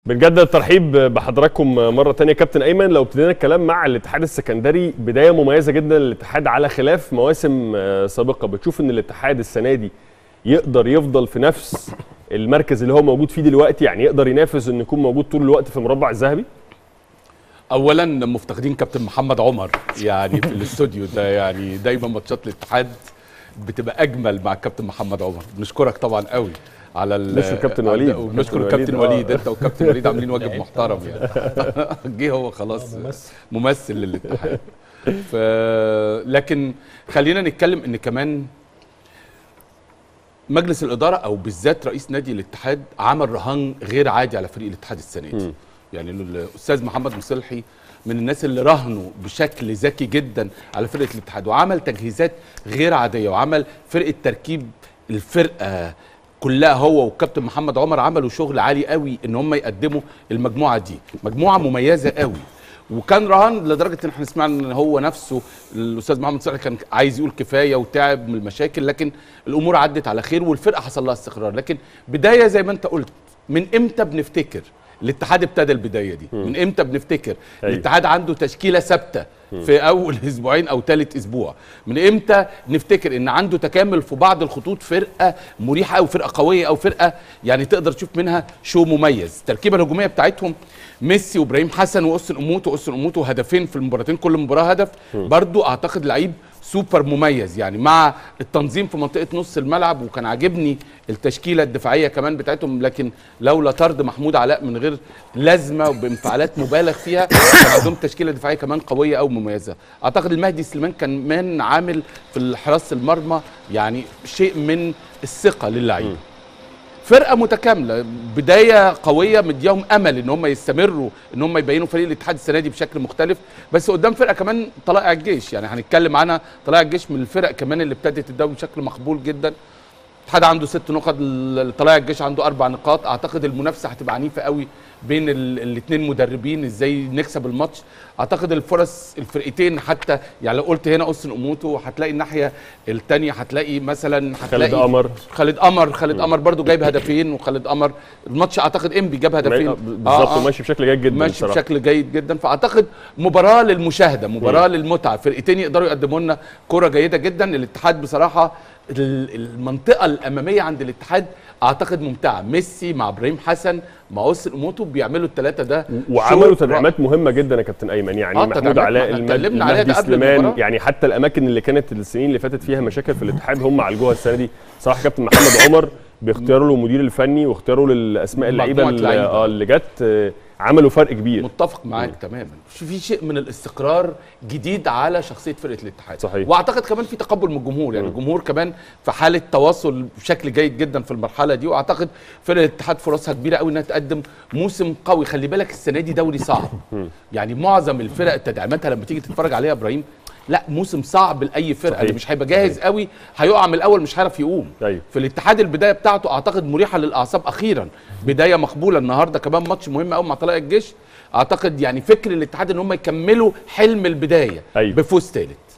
بنجدد الترحيب بحضراتكم مرة تانية كابتن أيمن لو ابتدينا الكلام مع الاتحاد السكندري بداية مميزة جدا للاتحاد على خلاف مواسم آه، سابقة بتشوف إن الاتحاد السنة دي يقدر يفضل في نفس المركز اللي هو موجود فيه دلوقتي يعني يقدر ينافس إنه يكون موجود طول الوقت في المربع الذهبي اولا مفتقدين كابتن محمد عمر يعني في الاستوديو ده يعني دايما ماتشات الاتحاد بتبقى اجمل مع الكابتن محمد عمر بنشكرك طبعا قوي على ال- نشكر كابتن وليد. ونشكر كابتن الكابتن وليد، آه. وليد انت والكابتن وليد عاملين واجب محترم يعني جه هو خلاص ممثل للاتحاد ف لكن خلينا نتكلم ان كمان مجلس الاداره او بالذات رئيس نادي الاتحاد عمل رهان غير عادي على فريق الاتحاد السنه دي مم. يعني الاستاذ محمد مصلحي من الناس اللي راهنوا بشكل ذكي جدا على فرقه الاتحاد وعمل تجهيزات غير عاديه وعمل فرقه تركيب الفرقه كلها هو والكابتن محمد عمر عملوا شغل عالي قوي ان هم يقدموا المجموعه دي مجموعه مميزه قوي وكان رهان لدرجه ان احنا سمعنا ان هو نفسه الاستاذ محمد صالح كان عايز يقول كفايه وتعب من المشاكل لكن الامور عدت على خير والفرقه حصل لها استقرار لكن بدايه زي ما انت قلت من امتى بنفتكر الاتحاد ابتدى البدايه دي من امتى بنفتكر أيوة. الاتحاد عنده تشكيله ثابته في اول اسبوعين او ثالث اسبوع من امتى نفتكر ان عنده تكامل في بعض الخطوط فرقه مريحه او فرقه قويه او فرقه يعني تقدر تشوف منها شو مميز التركيبه الهجوميه بتاعتهم ميسي وابراهيم حسن واوستن اموتو اوستن اموتو هدفين في المباراتين كل مباراه هدف برضو اعتقد لعيب سوبر مميز يعني مع التنظيم في منطقه نص الملعب وكان عاجبني التشكيله الدفاعيه كمان بتاعتهم لكن لولا طرد محمود علاء من غير لازمه وبانفعالات مبالغ فيها كان عندهم تشكيله دفاعيه كمان قويه او مميزه اعتقد المهدي سليمان كان من عامل في حراسه المرمى يعني شيء من الثقه للعيبه فرقه متكامله بدايه قويه مديهم امل ان هم يستمروا ان هم يبينوا فريق الاتحاد السنه دي بشكل مختلف بس قدام فرقه كمان طلائع الجيش يعني هنتكلم عنها طلائع الجيش من الفرق كمان اللي ابتدت الدوري بشكل مقبول جدا الاتحاد عنده ست نقط ال- طلائع الجيش عنده اربع نقاط اعتقد المنافسه هتبقى عنيفه قوي بين الاثنين مدربين ازاي نكسب الماتش اعتقد الفرص الفرقتين حتى يعني لو قلت هنا اوستن اموتو هتلاقي الناحيه الثانيه هتلاقي مثلا هتلاقي خالد قمر خالد قمر خالد قمر برضو جايب هدفين وخالد قمر الماتش اعتقد انبي جاب هدفين بالظبط وماشي بشكل جيد جدا ماشي بصراحة. بشكل جيد جدا فاعتقد مباراه للمشاهده مباراه للمتعه فرقتين يقدروا يقدموا لنا كره جيده جدا الاتحاد بصراحه ال- المنطقه الاماميه عند الاتحاد اعتقد ممتعه ميسي مع ابراهيم حسن مع اوسن اموتو بيعملوا الثلاثه ده وعملوا شغل تدعيمات مهمه جدا يا كابتن ايمن يعني آه، محمود تدعيمات، علاء ما احنا المد- اتكلمنا عليها المهدي ده قبل سليمان المباراة. يعني حتى الاماكن اللي كانت السنين اللي فاتت فيها مشاكل في الاتحاد هم عالجوها السنه دي صراحه كابتن محمد عمر باختياره للمدير الفني واختياره للاسماء اللعيبه مجموعة اللي, لعيبة. آه اللي جت آه، عملوا فرق كبير متفق معاك تماما في شيء من الاستقرار جديد على شخصيه فرقه الاتحاد صحيح. واعتقد كمان في تقبل من الجمهور يعني الجمهور كمان في حاله تواصل بشكل جيد جدا في المرحله دي واعتقد فرقه الاتحاد فرصها كبيره قوي انها تقدم موسم قوي خلي بالك السنه دي دوري صعب يعني معظم الفرق تدعيماتها لما تيجي تتفرج عليها يا ابراهيم لا موسم صعب لاي فرقه صحيح. اللي مش هيبقى جاهز قوي هيقع من الاول مش هيعرف يقوم أيوة. في الاتحاد البدايه بتاعته اعتقد مريحه للاعصاب اخيرا بدايه مقبوله النهارده كمان ماتش مهم قوي مع طلائع الجيش اعتقد يعني فكر الاتحاد ان هم يكملوا حلم البدايه أيوة. بفوز ثالث